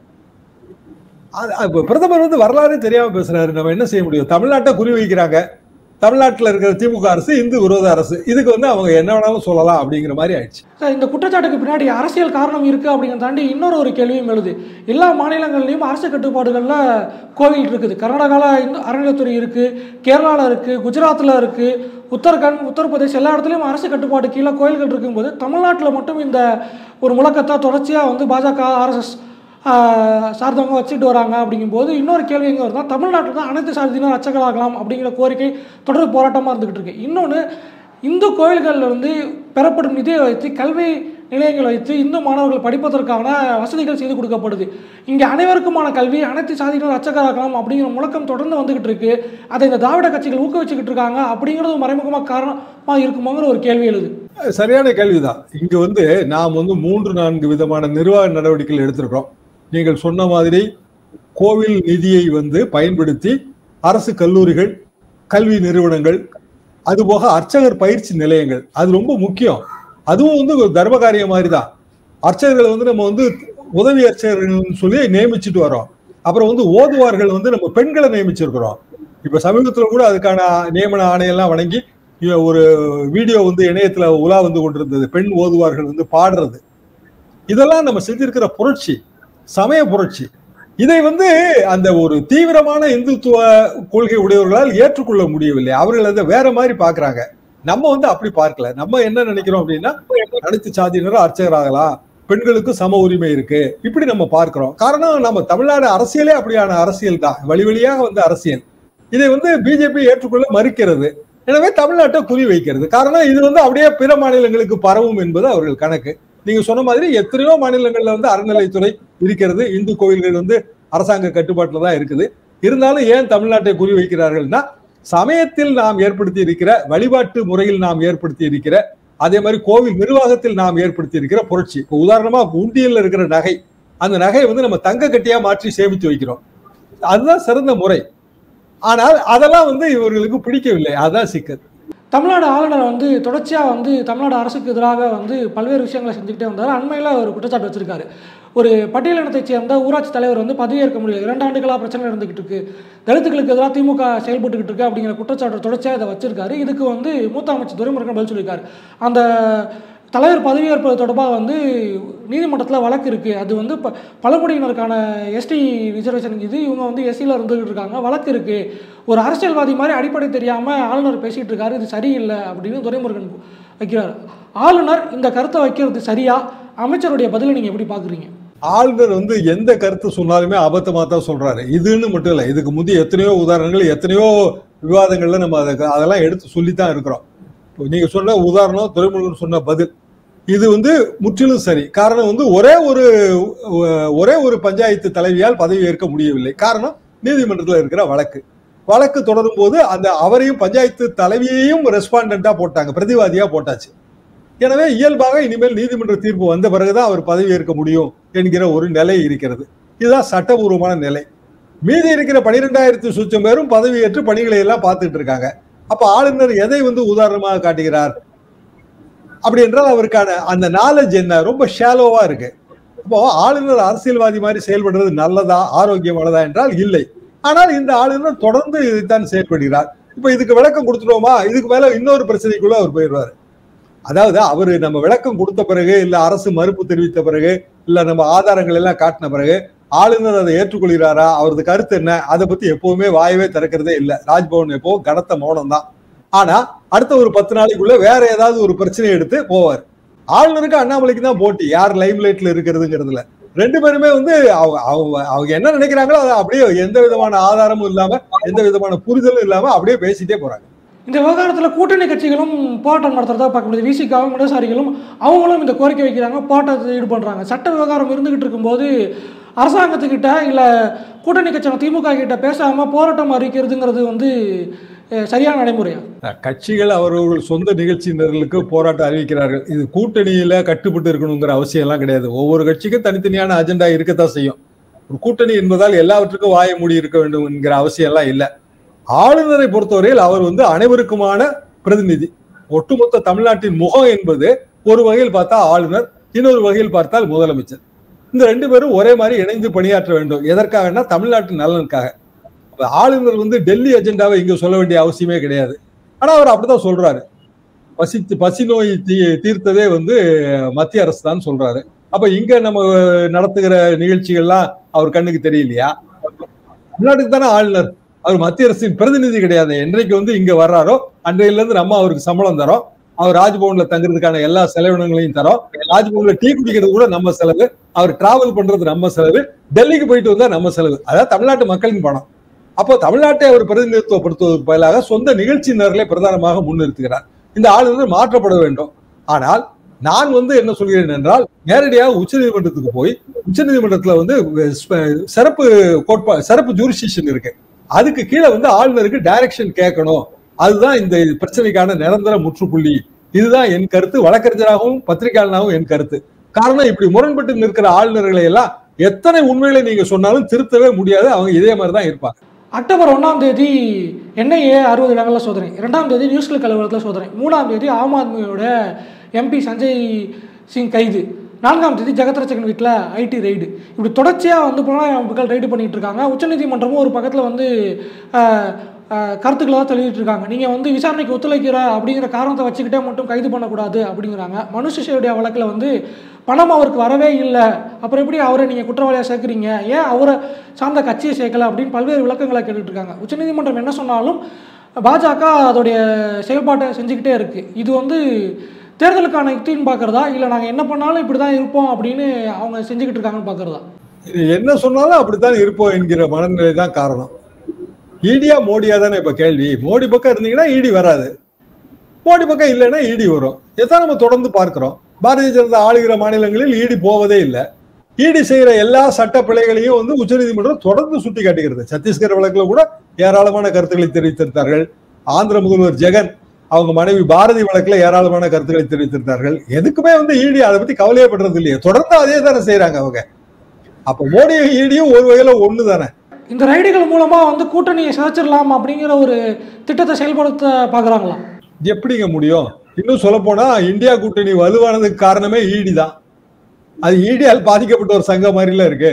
அது- அப்ப பிரதமர் வந்து வரலாறே தெரியாம பேசுறாரு நம்ம என்ன செய்ய முடியும் தமிழ்நாட்டை குறி வைக்கிறாங்க தமிழ்நாட்டுல இருக்கிற திமுக அரசு இந்து விரோத அரசு இதுக்கு வந்து அவங்க என்ன வேணாலும் சொல்லலாம் அப்படிங்கிற மாதிரி ஆயிடுச்சு சார் இந்த குற்றச்சாட்டுக்கு பின்னாடி அரசியல் காரணம் இருக்குது அப்படிங்கிறத தாண்டி இன்னொரு ஒரு கேள்வியும் எழுது எல்லா மாநிலங்கள்லையும் அரசு கட்டுப்பாடுகளில் கோவில் இருக்குது கர்நாடகாவில் இந்த அறநிலையத்துறை இருக்குது கேரளாவில் இருக்குது குஜராத்தில் இருக்குது உத்தரகாண்ட் உத்தரப்பிரதேஷ் எல்லா இடத்துலையும் அரசு கட்டுப்பாடு கீழே கோயில்கள் இருக்கும்போது தமிழ்நாட்டில் மட்டும் இந்த ஒரு முழக்கத்தை தொடர்ச்சியாக வந்து பாஜக ஆர்எஸ்எஸ் சார்ந்தவங்க வச்சுட்டு வராங்க அப்படிங்கும்போது இன்னொரு கேள்வி எங்கே வருதுன்னா தமிழ்நாட்டில் தான் அனைத்து சாதியினர் அர்ச்சகராகலாம் அப்படிங்கிற கோரிக்கை தொடர் போராட்டமாக இருந்துகிட்டு இருக்கு இன்னொன்று இந்து கோயில்களில் இருந்து பெறப்படும் நிதியை வைத்து கல்வி நிலையங்களை வைத்து இந்து மாணவர்கள் படிப்பதற்கான வசதிகள் செய்து கொடுக்கப்படுது இங்கே அனைவருக்குமான கல்வி அனைத்து சாதியினர் அர்ச்சகராகலாம் அப்படிங்கிற முழக்கம் தொடர்ந்து வந்துகிட்டு இருக்கு அதை இந்த திராவிட கட்சிகள் ஊக்குவிச்சுக்கிட்டு இருக்காங்க அப்படிங்கிறது மறைமுகமாக காரணமாக இருக்குமோங்கிற ஒரு கேள்வி எழுது சரியான கேள்விதான் இங்க வந்து நாம் வந்து மூன்று நான்கு விதமான நிர்வாக நடவடிக்கைகள் எடுத்திருக்கிறோம் நீங்கள் சொன்ன மாதிரி கோவில் நிதியை வந்து பயன்படுத்தி அரசு கல்லூரிகள் கல்வி நிறுவனங்கள் அதுபோக அர்ச்சகர் பயிற்சி நிலையங்கள் அது ரொம்ப முக்கியம் அதுவும் வந்து ஒரு தர்ம காரியம் மாதிரி தான் அர்ச்சகர்களை வந்து நம்ம வந்து உதவி அர்ச்சகர்கள்னு சொல்லி நியமிச்சுட்டு வரோம் அப்புறம் வந்து ஓதுவார்கள் வந்து நம்ம பெண்களை நியமிச்சிருக்கிறோம் இப்ப சமீபத்துல கூட அதுக்கான நியமன ஆணையெல்லாம் வழங்கி இ- ஒரு வீடியோ வந்து இணையத்துல உலா வந்து கொண்டிருந்தது பெண் ஓதுவார்கள் வந்து பாடுறது இதெல்லாம் நம்ம செஞ்சிருக்கிற புரட்சி சமய புரட்சி இதை வந்து அந்த ஒரு தீவிரமான இந்துத்துவ கொள்கை உடையவர்களால் ஏற்றுக்கொள்ள முடியவில்லை அவர்கள் அதை வேற மாதிரி பாக்குறாங்க நம்ம வந்து அப்படி பார்க்கல நம்ம என்ன நினைக்கிறோம் அப்படின்னா அனைத்து சாதியினரும் அர்ச்சகராகலாம் பெண்களுக்கு சம உரிமை இருக்கு இப்படி நம்ம பார்க்கிறோம் காரணம் நம்ம தமிழ்நாடு அரசியலே அப்படியான அரசியல் தான் வழி வழியாக வந்த அரசியல் இதை வந்து பிஜேபி ஏற்றுக்கொள்ள மறுக்கிறது எனவே தமிழ்நாட்டை குறி வைக்கிறது காரணம் இது வந்து அப்படியே பிற மாநிலங்களுக்கு பரவும் என்பது அவர்கள் கணக்கு நீங்க சொன்ன மாதிரி எத்தனையோ மாநிலங்கள்ல வந்து அறநிலைத்துறை இருக்கிறது இந்து கோயில்கள் வந்து அரசாங்க கட்டுப்பாட்டுல தான் இருக்குது இருந்தாலும் ஏன் தமிழ்நாட்டை குறி வைக்கிறார்கள்னா சமயத்தில் நாம் ஏற்படுத்தி இருக்கிற வழிபாட்டு முறையில் நாம் ஏற்படுத்தி இருக்கிற அதே மாதிரி கோவில் நிர்வாகத்தில் நாம் ஏற்படுத்தி இருக்கிற புரட்சி இப்போ உதாரணமா உண்டியல்ல இருக்கிற நகை அந்த நகையை வந்து நம்ம தங்க கட்டியா மாற்றி சேமித்து வைக்கிறோம் அதுதான் சிறந்த முறை ஆனால் அதெல்லாம் வந்து இவர்களுக்கு பிடிக்கவில்லை அதான் சிக்கல் தமிழ்நாடு ஆளுநர் வந்து தொடர்ச்சியாக வந்து தமிழ்நாடு அரசுக்கு எதிராக வந்து பல்வேறு விஷயங்களை செஞ்சுக்கிட்டே வந்தார் அண்மையில் ஒரு குற்றச்சாட்டு வச்சிருக்காரு ஒரு பட்டியலினத்தைச் சேர்ந்த ஊராட்சி தலைவர் வந்து பதவியேற்க முடியல இரண்டு ஆண்டுகளாக பிரச்சனை இருந்துகிட்டு இருக்கு தலித்துகளுக்கு எதிராக திமுக செயல்பட்டுக்கிட்டு இருக்கு அப்படிங்கிற குற்றச்சாட்டு தொடர்ச்சியாக இதை வச்சிருக்காரு இதுக்கு வந்து மூத்த அமைச்சர் துரைமுருகன் பதில் சொல்லியிருக்காரு அந்த தலைவர் பதவியேற்பது தொடர்பாக வந்து நீதிமன்றத்தில் வழக்கு இருக்குது அது வந்து ப பழங்குடியினருக்கான எஸ்டி ரிசர்வேஷன் இது இவங்க வந்து எஸ்சியில் இருந்துகிட்டு இருக்காங்க வழக்கு இருக்குது ஒரு அரசியல்வாதி மாதிரி அடிப்படை தெரியாமல் ஆளுநர் பேசிகிட்டு இருக்காரு இது சரியில்லை அப்படின்னு துரைமுருகன் வைக்கிறார் ஆளுநர் இந்த கருத்தை வைக்கிறது சரியா அமைச்சருடைய பதிலை நீங்கள் எப்படி பார்க்குறீங்க ஆளுநர் வந்து எந்த கருத்து சொன்னாலுமே அபத்தமா தான் சொல்றாரு இதுன்னு மட்டும் இல்லை இதுக்கு முந்தைய எத்தனையோ உதாரணங்கள் எத்தனையோ விவாதங்கள்ல நம்ம அதை அதெல்லாம் எடுத்து சொல்லித்தான் இருக்கிறோம் இப்போ நீங்க சொன்ன உதாரணம் துறைமுருகன் சொன்ன பதில் இது வந்து முற்றிலும் சரி காரணம் வந்து ஒரே ஒரு ஒ- ஒரே ஒரு பஞ்சாயத்து தலைவியால் பதவி ஏற்க முடியவில்லை காரணம் நீதிமன்றத்தில் இருக்கிற வழக்கு வழக்கு தொடரும் போது அந்த அவரையும் பஞ்சாயத்து தலைவியையும் ரெஸ்பாண்டண்டா போட்டாங்க பிரதிவாதியா போட்டாச்சு எனவே இயல்பாக இனிமேல் நீதிமன்ற தீர்ப்பு வந்த பிறகுதான் அவர் பதவி ஏற்க முடியும் என்கிற ஒரு நிலை இருக்கிறது இதுதான் சட்டபூர்வமான நிலை மீதி இருக்கிற பனிரெண்டாயிரத்தி சுச்சம் பேரும் பதவியேற்று பணிகளை எல்லாம் பார்த்துட்டு இருக்காங்க அப்ப ஆளுநர் எதை வந்து உதாரணமாக காட்டுகிறார் அப்படி என்றால் அவருக்கான அந்த நாலேஜ் என்ன ரொம்ப ஷாலோவா இருக்கு அப்போ ஆளுநர் அரசியல்வாதி மாதிரி செயல்படுறது நல்லதா ஆரோக்கியமானதா என்றால் இல்லை ஆனால் இந்த ஆளுநர் தொடர்ந்து இதைத்தான் செயல்படுகிறார் இப்ப இதுக்கு விளக்கம் கொடுத்துட்டோமா இதுக்கு மேல இன்னொரு பிரச்சனைக்குள்ள அவர் போயிடுவார் அதாவது அவரு நம்ம விளக்கம் கொடுத்த பிறகு இல்ல அரசு மறுப்பு தெரிவித்த பிறகு இல்ல நம்ம ஆதாரங்கள் எல்லாம் காட்டின பிறகு ஆளுநர் அதை ஏற்றுக்கொள்கிறாரா அவரது கருத்து என்ன அதை பத்தி எப்பவுமே வாயவே திறக்கிறதே இல்ல ராஜ்பவன் எப்போ கனத்த மௌனம் தான் ஆனா அடுத்த ஒரு பத்து நாளைக்குள்ள வேற ஏதாவது ஒரு பிரச்சனையை எடுத்து போவார் ஆளுநருக்கு அண்ணாமலைக்கு தான் போட்டி யார் லைம் லைட்ல இருக்கிறதுங்கிறதுல ரெண்டு பேருமே வந்து அவங்க அவங்க அவங்க என்ன நினைக்கிறாங்களோ அதை அப்படியே எந்த விதமான ஆதாரமும் இல்லாம எந்த விதமான புரிதலும் இல்லாம அப்படியே பேசிட்டே போறாங்க இந்த விவகாரத்தில் கூட்டணி கட்சிகளும் போராட்டம் நடத்துறதா பார்க்க முடியுது விசிகாவும் இடதுசாரிகளும் அவங்களும் இந்த கோரிக்கை வைக்கிறாங்க போராட்டத்தில் ஈடுபடுறாங்க சட்ட விவகாரம் இருந்துகிட்டு இருக்கும்போது அரசாங்கத்துக்கிட்ட இல்லை கூட்டணி கட்சியான திமுக கிட்ட பேசாமல் போராட்டம் அறிவிக்கிறதுங்கிறது வந்து அஹ், சரியான நடைமுறையா கட்சிகள் அவர்கள் சொந்த நிகழ்ச்சியினர்களுக்கு போராட்டம் அறிவிக்கிறார்கள் இது கூட்டணியில கட்டுப்பட்டு இருக்கணுங்கிற அவசியம் எல்லாம் கிடையாது ஒவ்வொரு கட்சிக்கும் தனித்தனியான அஜெண்டா இருக்கத்தான் செய்யும் ஒரு கூட்டணி என்பதால் எல்லாவற்றுக்கும் வாய மூடி இருக்க வேண்டும் என்கிற அவசியம் எல்லாம் இல்லை ஆளுநரை பொறுத்தவரையில் அவர் வந்து அனைவருக்குமான பிரதிநிதி ஒட்டுமொத்த தமிழ்நாட்டின் முகம் என்பது ஒரு வகையில் பார்த்தா ஆளுநர் இன்னொரு வகையில் பார்த்தால் முதலமைச்சர் இந்த ரெண்டு பேரும் ஒரே மாதிரி இணைந்து பணியாற்ற வேண்டும் எதற்காகன்னா தமிழ்நாட்டின் நலனுக்காக அப்ப ஆளுநர் வந்து டெல்லி அஜெண்டாவை இங்க சொல்ல வேண்டிய அவசியமே கிடையாது ஆனா அவர் அப்படிதான் சொல்றாரு பசி பசி நோய் தீ தீர்த்ததே வந்து மத்திய அரசு தான் சொல்றாரு அப்ப இங்க நம்ம நடத்துகிற நிகழ்ச்சிகள்லாம் அவர் கண்ணுக்கு தெரியலையா தமிழ்நாட்டுக்கு தானே ஆளுநர் அவர் மத்திய அரசின் பிரதிநிதி கிடையாது என்றைக்கு வந்து இங்க வர்றாரோ அன்றையில இருந்து நம்ம அவருக்கு சம்பளம் தரோம் அவர் ராஜ்பவன்ல தங்குறதுக்கான எல்லா செலவினங்களையும் தரோம் ராஜ்பவன்ல டீ குடிக்கிறது கூட நம்ம செலவு அவர் டிராவல் பண்றது நம்ம செலவு டெல்லிக்கு போயிட்டு வந்தா நம்ம செலவு அதாவது தமிழ்நாட்டு மக்களின் பணம் அப்போ தமிழ்நாட்டை அவர் பிரதிநிதித்துவப்படுத்துவதற்கு பதிலாக சொந்த நிகழ்ச்சியினர்களை பிரதானமாக முன்னிறுத்துகிறார் இந்த ஆளுநர் மாற்றப்பட வேண்டும் ஆனால் நான் வந்து என்ன சொல்கிறேன் என்றால் நேரடியாக உச்சநீதிமன்றத்துக்கு போய் உச்சநீதிமன்றத்துல வந்து ஸ்ப- சிறப்பு கோட்பா சிறப்பு ஜூரிஸ்டிஷன் இருக்கு அதுக்கு கீழே வந்து ஆளுநருக்கு டைரக்ஷன் கேட்கணும் அதுதான் இந்த பிரச்சனைக்கான நிரந்தர முற்றுப்புள்ளி இதுதான் என் கருத்து வழக்கறிஞராகவும் பத்திரிகையாளனாகவும் என் கருத்து காரணம் இப்படி முரண்பட்டு நிற்கிற ஆளுநர்களை எல்லாம் எத்தனை உண்மைகளை நீங்க சொன்னாலும் திருத்தவே முடியாது அவங்க இதே மாதிரி தான் இருப்பாங்க அக்டோபர் ஒன்றாம் தேதி என்ஐஏ அறுபது இடங்களில் சோதனை ரெண்டாம் தேதி நியூஸ் கிளிக் அலுவலகத்தில் சோதனை மூணாம் தேதி ஆம் ஆத்மியோட எம்பி சஞ்சய் சிங் கைது நான்காம் தேதி ஜெகத்ரட்சகன் வீட்டில் ஐடி ரைடு இப்படி தொடர்ச்சியாக வந்து புலனாய்வு அமைப்புகள் ரைடு பண்ணிட்டு இருக்காங்க உச்சநீதிமன்றமும் ஒரு பக்கத்தில் வந்து ஆஹ், ஆஹ், கருத்துக்களை தான் தெளிவிட்டு இருக்காங்க நீங்கள் வந்து விசாரணைக்கு ஒத்துழைக்கிற அப்படிங்கிற காரணத்தை வச்சுக்கிட்டே மட்டும் கைது பண்ணக்கூடாது அப்படிங்கிறாங்க மனு சிசோடைய வழக்கில் வந்து பணம் அவருக்கு வரவே இல்லை அப்புறம் எப்படி அவரை நீங்கள் குற்றவாளியாக சேர்க்குறீங்க ஏன் அவரை சார்ந்த கட்சியை சேர்க்கல அப்படின்னு பல்வேறு விளக்கங்களை கேட்டுட்டு இருக்காங்க உச்சநீதிமன்றம் என்ன சொன்னாலும் பாஜக அதோடைய செயல்பாட்டை செஞ்சுக்கிட்டே இருக்குது இது வந்து தேர்தலுக்கான யுக்தின்னு பார்க்குறதா இல்லை நாங்கள் என்ன பண்ணாலும் இப்படி தான் இருப்போம் அப்படின்னு அவங்க செஞ்சுக்கிட்டு இருக்காங்கன்னு பார்க்குறதா இது என்ன சொன்னாலும் அப்படித்தான் இருப்போம் என்கிற மனநிலை தான் காரணம் ஈடியா மோடியா தானே இப்ப கேள்வி மோடி பக்கம் இருந்தீங்கன்னா ஈடி வராது மோடி பக்கம் இல்லைன்னா ஈடி வரும் இதான் நம்ம தொடர்ந்து பார்க்கிறோம் பாரதிய ஜனதா ஆளுகிற மாநிலங்களில் ஈடி போவதே இல்லை ஈடி செய்யற எல்லா சட்ட பிழைகளையும் வந்து உச்சநீதிமன்றம் தொடர்ந்து சுட்டி காட்டுகிறது சத்தீஸ்கர் வழக்குல கூட ஏராளமான கருத்துக்களை தெரிவித்திருந்தார்கள் ஆந்திர முதல்வர் ஜெகன் அவங்க மனைவி பாரதி வழக்குல ஏராளமான கருத்துக்களை தெரிவித்திருந்தார்கள் எதுக்குமே வந்து ஈடி அதை பத்தி கவலையே படுறது இல்லையே தொடர்ந்து அதே தானே செய்யறாங்க அவங்க அப்ப மோடி ஈடியும் ஒரு வகையில ஒண்ணு தானே இந்த ரைடுகள் மூலமாக வந்து கூட்டணியை சிதைச்சிடலாம் அப்படிங்கிற ஒரு திட்டத்தை செயல்படுத்த பார்க்குறாங்களா எப்படிங்க முடியும் இன்னும் சொல்ல போனா இந்தியா கூட்டணி வலுவானதுக்கு காரணமே ஈடி தான் அது ஈடியால் பாதிக்கப்பட்ட ஒரு சங்கம் மாதிரில இருக்கு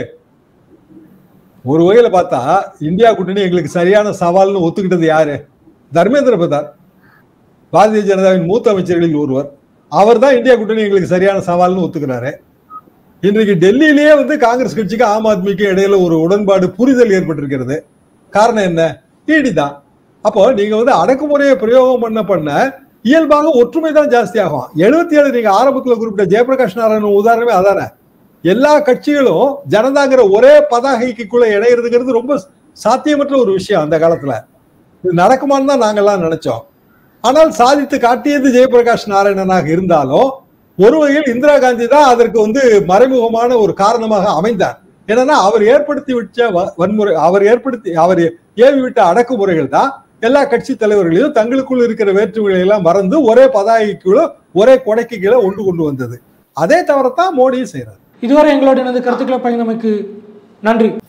ஒரு வகையில பார்த்தா இந்தியா கூட்டணி எங்களுக்கு சரியான சவால்னு ஒத்துக்கிட்டது யாரு தர்மேந்திர பிரதான் பாரதிய ஜனதாவின் மூத்த அமைச்சர்களில் ஒருவர் அவர் தான் இந்தியா கூட்டணி எங்களுக்கு சரியான சவால்னு ஒத்துக்கிறாரு இன்றைக்கு டெல்லியிலேயே வந்து காங்கிரஸ் கட்சிக்கு ஆம் ஆத்மிக்கு இடையில ஒரு உடன்பாடு புரிதல் ஏற்பட்டிருக்கிறது காரணம் என்ன ஈடி தான் அப்போ நீங்க வந்து அடக்குமுறையை பிரயோகம் பண்ண பண்ண இயல்பாக ஒற்றுமை தான் ஜாஸ்தி ஆகும் எழுபத்தி ஏழு நீங்க ஆரம்பத்துல குறிப்பிட்ட ஜெயபிரகாஷ் நாராயணன் உதாரணமே அதானே எல்லா கட்சிகளும் ஜனதாங்கிற ஒரே பதாகைக்குள்ள இணையிறதுங்கிறது ரொம்ப சாத்தியமற்ற ஒரு விஷயம் அந்த காலத்துல இது நடக்குமான்னு தான் நாங்கெல்லாம் நினைச்சோம் ஆனால் சாதித்து காட்டியது ஜெயபிரகாஷ் நாராயணனாக இருந்தாலும் ஒரு வகையில் இந்திரா காந்தி தான் அதற்கு வந்து மறைமுகமான ஒரு காரணமாக அமைந்தார் என்னன்னா அவர் ஏற்படுத்தி விட்ட வ- வன்முறை அவர் ஏற்படுத்தி அவர் ஏவி விட்ட அடக்குமுறைகள் தான் எல்லா கட்சி தலைவர்களையும் தங்களுக்குள் இருக்கிற வேற்றுமைகளை எல்லாம் மறந்து ஒரே பதாகைக்குள்ள ஒரே கொடைக்கு கீழே ஒன்று கொண்டு வந்தது அதே தவிரத்தான் மோடியும் செய்யறாரு இதுவரை எங்களோட எனது கருத்துக்களை பகிர்ந்தமைக்கு நன்றி